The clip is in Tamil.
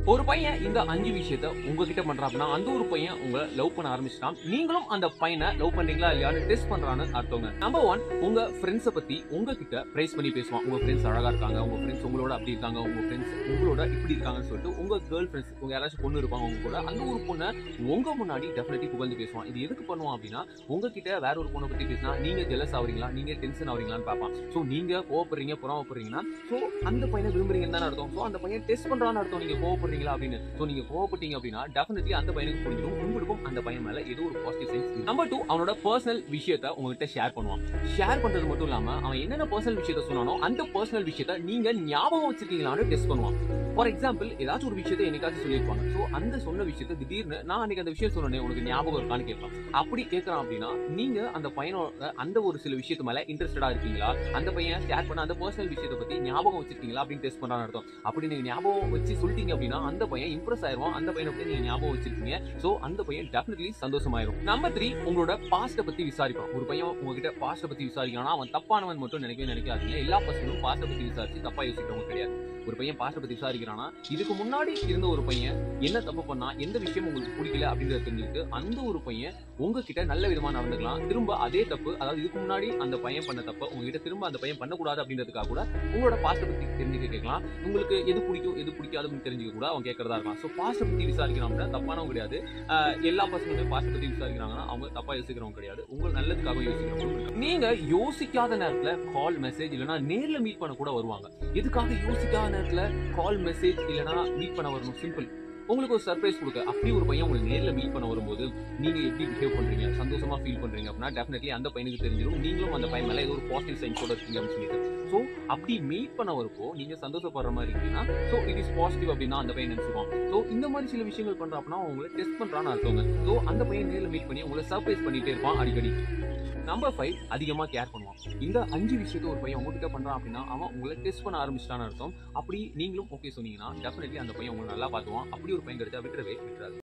ஒரு பையன் இந்த அஞ்சு விஷயத்த உங்ககிட்ட பண்றான் அப்படின்னா அந்த ஒரு பையன் உங்களை லவ் பண்ண ஆரம்பிச்சிட்டான் நீங்களும் அந்த பையனை லவ் பண்றீங்களா இல்லையான்னு டெஸ்ட் பண்றான்னு அர்த்தங்க நம்பர் ஒன் உங்க ஃப்ரெண்ட்ஸை பத்தி உங்ககிட்ட பிரைஸ் பண்ணி பேசுவான் உங்க ஃப்ரெண்ட்ஸ் அழகா இருக்காங்க உங்க ஃப்ரெண்ட்ஸ் உங்களோட அப்படி இருக்காங்க உங்க ஃப்ரெண்ட்ஸ் உங்களோட இப்படி இருக்காங்கன்னு சொல்லிட்டு உங்க கேர்ள் ஃப்ரெண்ட்ஸ் உங்க யாராச்சும் பொண்ணு இருப்பாங்க உங்க கூட அந்த ஒரு பொண்ணை உங்க முன்னாடி டெஃபினெட்லி புகழ்ந்து பேசுவான் இது எதுக்கு பண்ணுவான் அப்படின்னா உங்ககிட்ட வேற ஒரு பொண்ணை பத்தி பேசினா நீங்க ஜெலஸ் ஆவறீங்களா நீங்க டென்ஷன் ஆவறீங்களான்னு பார்ப்பான் ஸோ நீங்க கோவப்படுறீங்க புறாமப்படுறீங்கன்னா ஸோ அந்த பையனை விரும்புறீங்கன்னு தானே அர்த்தம் ஸோ அந்த பையன் டெஸ்ட் பண்றான்னு அர்த்தம் நீங்க கோவப்படுறீங்களா அப்படின்னு ஸோ நீங்க கோவப்பட்டீங்க அப்படின்னா டெஃபினெட்லி அந்த பையனுக்கு புரிஞ்சிடும் உங்களுக்கும் அந்த பையன் மேல ஏதோ ஒரு பாசிட்டிவ் சென்ஸ் நம்பர் டூ அவனோட பர்சனல் விஷயத்த உங்ககிட்ட ஷேர் பண்ணுவான் ஷேர் பண்றது மட்டும் இல்லாம அவன் என்னென்ன பர்சனல் விஷயத்த சொன்னானோ அந்த பர்சனல் விஷயத்த நீங்க ஞாபகம் வச்சிருக்கீங்களான்னு டெஸ்ட் பண்ணுவான் ஃபார் எக்ஸாம்பிள் ஏதாச்சும் ஒரு விஷயத்த என்னைக்காச்சும் சொல்லியிருப்பாங்க ஸோ அந்த சொன்ன விஷயத்த திடீர்னு நான் அன்னைக்கு அந்த விஷயம் சொன்னேனே உனக்கு ஞாபகம் இருக்கான்னு கேட்பான் அப்படி கேட்கறான் அப்படின்னா நீங்க அந்த பையனோட அந்த ஒரு சில விஷயத்து மேல இன்ட்ரெஸ்டடா இருக்கீங்களா அந்த பையன் ஷேர் பண்ண அந்த பர்சனல் விஷயத்தை பத்தி ஞாபகம் வச்சிருக்கீங்களா அப்படின்னு டெஸ்ட் பண்றான்னு அர்த்தம் அப்படி நீங்க ஞாபகம் வச்சு சொல்லிட்டீங்க அப்படின்னா அந்த பையன் இம்ப்ரெஸ் ஆயிருவான் அந்த பையனை பத்தி நீங்க ஞாபகம் வச்சிருக்கீங்க சோ அந்த பையன் டெஃபினெட்லி சந்தோஷமாயிரும் நம்பர் த்ரீ உங்களோட பாஸ்ட பத்தி விசாரிப்பான் ஒரு பையன் உங்ககிட்ட பாஸ்ட பத்தி விசாரிக்கிறானா அவன் தப்பானவன் மட்டும் நினைக்கவே நினைக்காதீங்க எல்லா பசங்களும் பாஸ்ட பத்தி விசாரிச்சு தப்பா யோசிக்கிறவங்க கிடையாது ஒரு பையன் பாஸ்ட பத்தி விசாரிக்கிறானா இதுக்கு முன்னாடி இருந்த ஒரு பையன் என்ன தப்பு பண்ணா எந்த விஷயம் உங்களுக்கு பிடிக்கல அப்படின்றத தெரிஞ்சுக்கிட்டு அந்த ஒரு பையன் உங்ககிட்ட நல்ல விதமா நடந்துக்கலாம் திரும்ப அதே தப்பு அதாவது இதுக்கு முன்னாடி அந்த பையன் பண்ண தப்பு உங்ககிட்ட திரும்ப அந்த பையன் பண்ணக்கூடாது அப்படின்றதுக்காக கூட உங்களோட பாஸ்ட பத்தி தெரிஞ்சுக்க கேட்கலாம் உங்களுக்கு எது பிடிக்கும் எது பிடிக்காதுன்னு தெரிஞ்சுக்க கூட அவன் கேட்கறதா இருக்கலாம் ஸோ பாஸ்ட பத்தி விசாரிக்கிறான் அப்படின்னா தப்பானவங்க கிடையாது ஆஹ் எல்லா பசங்களுமே பாஸ்ட பத்தி விசாரிக்கிறாங்கன்னா அவங்க தப்பா யோசிக்கிறவங்க கிடையாது உங்க நல்லதுக்காக யோசிக்கிறவங்க நீங்க யோசிக்காத நேரத்துல கால் மெசேஜ் இல்லைன்னா நேர்ல மீட் பண்ண கூட வருவாங்க எதுக்காக யோசிக்காத நேரத்துல கால் மெசேஜ் இல்லைன்னா மீட் பண்ண வரணும் சிம்பிள் உங்களுக்கு ஒரு சர்ப்ரைஸ் கொடுக்க அப்படி ஒரு பையன் உங்களுக்கு நேர்ல மீட் பண்ண வரும்போது நீங்க எப்படி பிஹேவ் பண்றீங்க சந்தோஷமா ஃபீல் பண்றீங்க அப்படின்னா டெஃபினெட்லி அந்த பையனுக்கு தெரிஞ்சிடும் நீங்களும் அந்த பையன் மேல ஏதோ ஒரு பாசிட்டிவ் சைன்ஸோட இருக்கீங்க அப்படின்னு சொல்லிட்டு ஸோ அப்படி மீட் பண்ண வரப்போ நீங்க சந்தோஷப்படுற மாதிரி இருக்கீங்கன்னா ஸோ இட் இஸ் பாசிட்டிவ் அப்படின்னா அந்த பையன் நினைச்சுப்பான் ஸோ இந்த மாதிரி சில விஷயங்கள் பண்றா அப்படின்னா உங்களை டெஸ்ட் பண்றான்னு அர்த்தவங்க ஸோ அந்த பையன் நேர்ல மீட் பண்ணி உங்களை சர்ப்ரைஸ் பண்ணிட்டே இருப்பான் அடிக்கடி நம்பர் ஃபைவ் அதிகமா கேர் பண்ணுவான் இந்த அஞ்சு விஷயத்த ஒரு பையன் உங்ககிட்ட பண்றான் அப்படின்னா அவன் உங்களை டெஸ்ட் பண்ண ஆரம்பிச்சிட்டான்னு அர்த்தம் அப்படி நீங்களும் ஓகே சொன்னீங்கன்னா டெஃபினெட்லி அந்த பையன் உங்களை நல்லா பார்த்துவான் அப்படி ஒரு பையன் கிடைச்சா விட்டுறவே விட்டுறாது